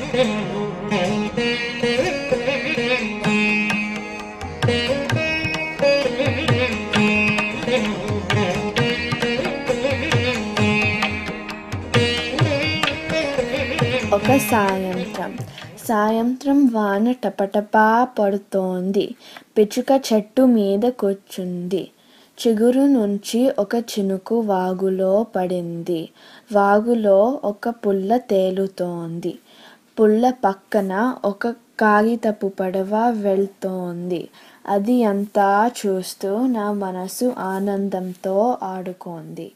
ఒక సాయంత్రం సాయంత్రం వాన టపటపా పడుతోంది పిచ్చుక చెట్టు మీద కూర్చుంది చిగురు నుంచి ఒక చినుకు వాగులో పడింది వాగులో ఒక పుల్ల తేలుతోంది పుల్ల పక్కన ఒక కాగితపు పడవ వెళ్తోంది అది అంతా చూస్తూ నా మనసు ఆనందంతో ఆడుకోంది